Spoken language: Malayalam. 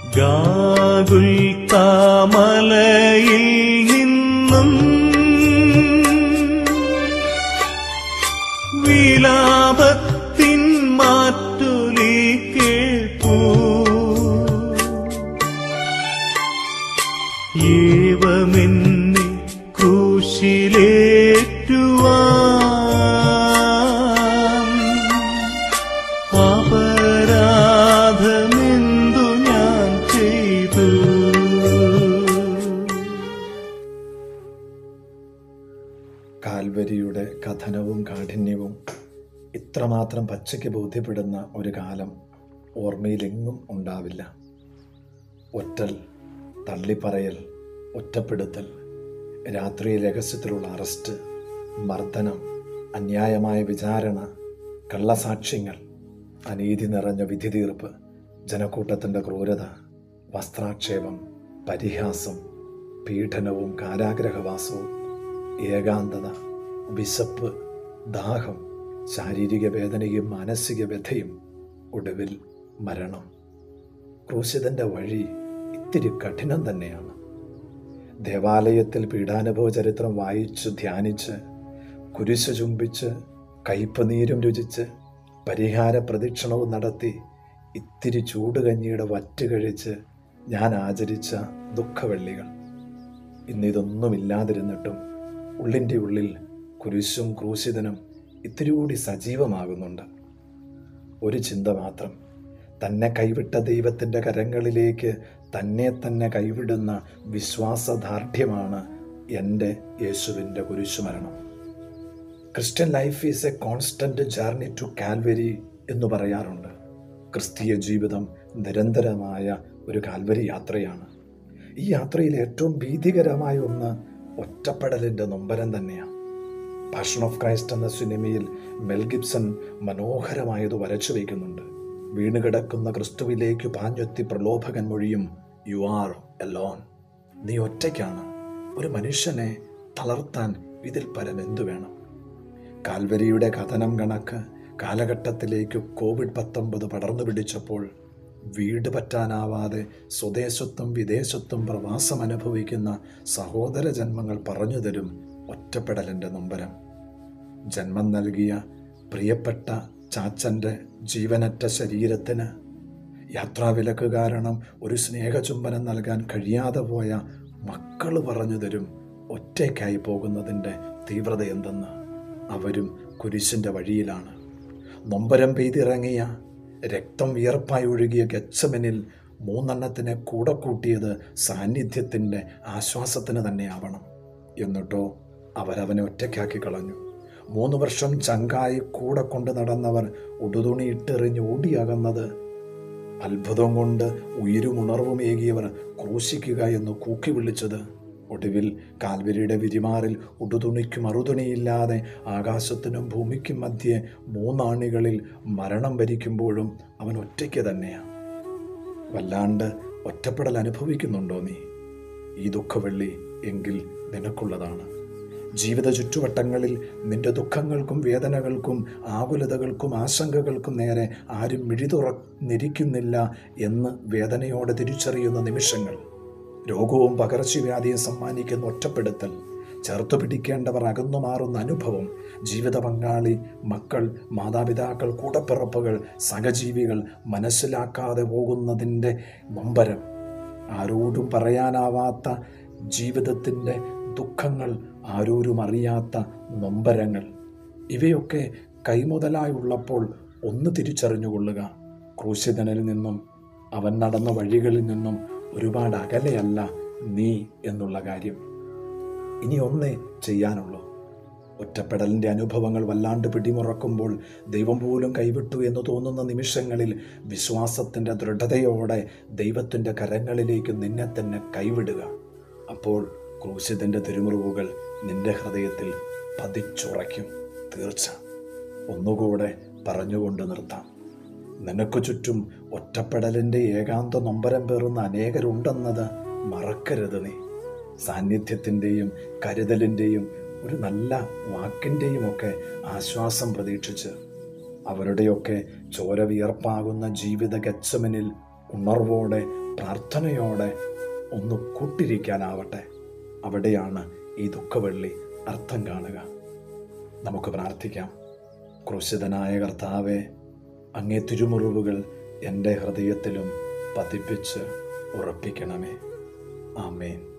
ഗാഗുൽത്താമലയിൽ നിന്നും വിലാപത്തിൻ മാറ്റുലി കേൾപ്പൂ ഏവമെന്നെ ക്രൂശിലേറ്റുവാൻ അപരാധമെന്തു ഞാൻ ചെയ്തു കാൽവരിയുടെ കഥനവും കാഠിന്യവും ഇത്രമാത്രം പച്ചയ്ക്ക് ബോധ്യപ്പെടുന്ന ഒരു കാലം ഓർമ്മയിലെങ്ങും ഉണ്ടാവില്ല ഒറ്റൽ തള്ളിപ്പറയൽ ഒറ്റപ്പെടുത്തൽ രാത്രി രഹസ്യത്തിലുള്ള അറസ്റ്റ് മർദ്ദനം അന്യായമായ വിചാരണ കള്ളസാക്ഷ്യങ്ങൾ അനീതി നിറഞ്ഞ വിധി തീർപ്പ് ജനക്കൂട്ടത്തിൻ്റെ ക്രൂരത വസ്ത്രാക്ഷേപം പരിഹാസം പീഡനവും കാരാഗ്രഹവാസവും ഏകാന്തത വിശപ്പ് ദാഹം ശാരീരിക വേദനയും മാനസിക വ്യഥയും ഒടുവിൽ മരണം ക്രൂശിതന്റെ വഴി ഇത്തിരി കഠിനം തന്നെയാണ് ദേവാലയത്തിൽ പീഡാനുഭവ ചരിത്രം വായിച്ച് ധ്യാനിച്ച് കുരിശ് ചുംബിച്ച് കയ്പ് നീരും രുചിച്ച് പരിഹാര പ്രദക്ഷിണവും നടത്തി ഇത്തിരി ചൂടുകഞ്ഞിയുടെ വറ്റ് കഴിച്ച് ഞാൻ ആചരിച്ച ദുഃഖവെള്ളികൾ ഇന്നിതൊന്നുമില്ലാതിരുന്നിട്ടും ഉള്ളിൻ്റെ ഉള്ളിൽ കുരിശും ക്രൂശിതനും ഇത്തിരി കൂടി സജീവമാകുന്നുണ്ട് ഒരു ചിന്ത മാത്രം തന്നെ കൈവിട്ട ദൈവത്തിൻ്റെ കരങ്ങളിലേക്ക് തന്നെ തന്നെ കൈവിടുന്ന വിശ്വാസദാർഢ്യമാണ് എൻ്റെ യേശുവിൻ്റെ കുരിശുമരണം Christian life is a constant journey to Calvary എന്ന് പറയാറുണ്ട് ക്രിസ്തീയ ജീവിതം നിരന്തരമായ ഒരു കാൽവരി യാത്രയാണ് ഈ യാത്രയിൽ ഏറ്റവും ഭീതികരമായ ഒന്ന് ഒറ്റപ്പെടലിൻ്റെ നൊമ്പരം തന്നെയാണ് പാഷൻ ഓഫ് ക്രൈസ്റ്റ് എന്ന സിനിമയിൽ മെൽ ഗിബ്സൺ മനോഹരമായത് വരച്ചു വയ്ക്കുന്നുണ്ട് വീണുകിടക്കുന്ന ക്രിസ്തുവിലേക്ക് പാഞ്ഞെത്തി പ്രലോഭകൻ മൊഴിയും യു ആർ എലോൺ നീ ഒറ്റയ്ക്കാണ് ഒരു മനുഷ്യനെ തളർത്താൻ ഇതിൽ പരം എന്തു വേണം കാൽവരിയുടെ കഥനം കണക്ക് കാലഘട്ടത്തിലേക്ക് കോവിഡ് പത്തൊമ്പത് പടർന്നു പിടിച്ചപ്പോൾ വീട് പറ്റാനാവാതെ സ്വദേശത്തും വിദേശത്തും പ്രവാസം അനുഭവിക്കുന്ന സഹോദര ജന്മങ്ങൾ പറഞ്ഞു തരും ഒറ്റപ്പെടലിൻ്റെ നൊമ്പരം ജന്മം നൽകിയ പ്രിയപ്പെട്ട ചാച്ചൻ്റെ ജീവനറ്റ ശരീരത്തിന് യാത്രാവിലക്ക് കാരണം ഒരു സ്നേഹചുംബനം നൽകാൻ കഴിയാതെ പോയ മക്കൾ പറഞ്ഞു തരും ഒറ്റയ്ക്കായി പോകുന്നതിൻ്റെ തീവ്രത എന്തെന്ന് അവരും കുരിശിൻ്റെ വഴിയിലാണ് നൊമ്പരം പെയ്തിറങ്ങിയ രക്തം വിയർപ്പായി ഒഴുകിയ ഗച്ചമനിൽ മൂന്നെണ്ണത്തിനെ കൂടെ കൂട്ടിയത് സാന്നിധ്യത്തിൻ്റെ ആശ്വാസത്തിന് തന്നെയാവണം എന്നിട്ടോ അവരവനെ ഒറ്റയ്ക്കാക്കി കളഞ്ഞു മൂന്ന് വർഷം ചങ്കായി കൂടെ കൊണ്ട് നടന്നവർ ഉടുതുണിയിട്ടെറിഞ്ഞ് ഓടിയാകുന്നത് അത്ഭുതം കൊണ്ട് ഉയരും ഉണർവും ഏകിയവർ ക്രൂശിക്കുക എന്ന് കൂക്കി വിളിച്ചത് ഒടുവിൽ കാൽവരിയുടെ വിരിമാറിൽ ഉടുതുണിക്കും അറുതുണിയില്ലാതെ ആകാശത്തിനും ഭൂമിക്കും മധ്യേ മൂന്നാണികളിൽ മരണം വരിക്കുമ്പോഴും അവൻ ഒറ്റയ്ക്ക് തന്നെയാണ് വല്ലാണ്ട് ഒറ്റപ്പെടൽ അനുഭവിക്കുന്നുണ്ടോ നീ ഈ ദുഃഖവെള്ളി എങ്കിൽ നിനക്കുള്ളതാണ് ജീവിത ചുറ്റുവട്ടങ്ങളിൽ നിന്റെ ദുഃഖങ്ങൾക്കും വേദനകൾക്കും ആകുലതകൾക്കും ആശങ്കകൾക്കും നേരെ ആരും മിഴിതുറന്നിരിക്കുന്നില്ല എന്ന് വേദനയോടെ തിരിച്ചറിയുന്ന നിമിഷങ്ങൾ രോഗവും പകർച്ചവ്യാധിയും സമ്മാനിക്കുന്ന ഒറ്റപ്പെടുത്തൽ ചേർത്തു പിടിക്കേണ്ടവർ അകന്നു മാറുന്ന അനുഭവം ജീവിത പങ്കാളി മക്കൾ മാതാപിതാക്കൾ കൂടപ്പിറപ്പുകൾ സഹജീവികൾ മനസ്സിലാക്കാതെ പോകുന്നതിൻ്റെ നൊമ്പരം ആരോടും പറയാനാവാത്ത ജീവിതത്തിൻ്റെ ദുഃഖങ്ങൾ ആരോരും അറിയാത്ത നൊമ്പരങ്ങൾ ഇവയൊക്കെ കൈമുതലായുള്ളപ്പോൾ ഒന്ന് തിരിച്ചറിഞ്ഞുകൊള്ളുക ക്രൂശിതനിൽ നിന്നും അവൻ നടന്ന വഴികളിൽ നിന്നും ഒരുപാട് അകലെയല്ല നീ എന്നുള്ള കാര്യം ഇനി ഒന്നേ ചെയ്യാനുള്ളൂ ഒറ്റപ്പെടലിൻ്റെ അനുഭവങ്ങൾ വല്ലാണ്ട് പിടിമുറക്കുമ്പോൾ ദൈവം പോലും കൈവിട്ടു എന്ന് തോന്നുന്ന നിമിഷങ്ങളിൽ വിശ്വാസത്തിൻ്റെ ദൃഢതയോടെ ദൈവത്തിൻ്റെ കരങ്ങളിലേക്ക് നിന്നെ തന്നെ കൈവിടുക അപ്പോൾ ക്രൂശിതൻ്റെ തിരുമുറിവുകൾ നിന്റെ ഹൃദയത്തിൽ പതിച്ചുറയ്ക്കും തീർച്ച ഒന്നുകൂടെ പറഞ്ഞുകൊണ്ട് നിർത്താം നിനക്കു ചുറ്റും ഒറ്റപ്പെടലിൻ്റെ ഏകാന്ത നൊമ്പരം പേറുന്ന അനേകരുണ്ടെന്നത് മറക്കരുത് നീ സാന്നിധ്യത്തിൻ്റെയും കരുതലിൻ്റെയും ഒരു നല്ല വാക്കിൻ്റെയും ഒക്കെ ആശ്വാസം പ്രതീക്ഷിച്ച് അവരുടെയൊക്കെ ചോര വിയർപ്പാകുന്ന ജീവിത ഗച്ചമനിൽ ഉണർവോടെ പ്രാർത്ഥനയോടെ ഒന്ന് കൂട്ടിരിക്കാനാവട്ടെ അവിടെയാണ് ഈ ദുഃഖവെള്ളി അർത്ഥം കാണുക നമുക്ക് പ്രാർത്ഥിക്കാം ക്രൂശിതനായ കർത്താവെ അങ്ങേ തിരുമുറിവുകൾ എൻ്റെ ഹൃദയത്തിലും പതിപ്പിച്ച് ഉറപ്പിക്കണമേ ആമേൻ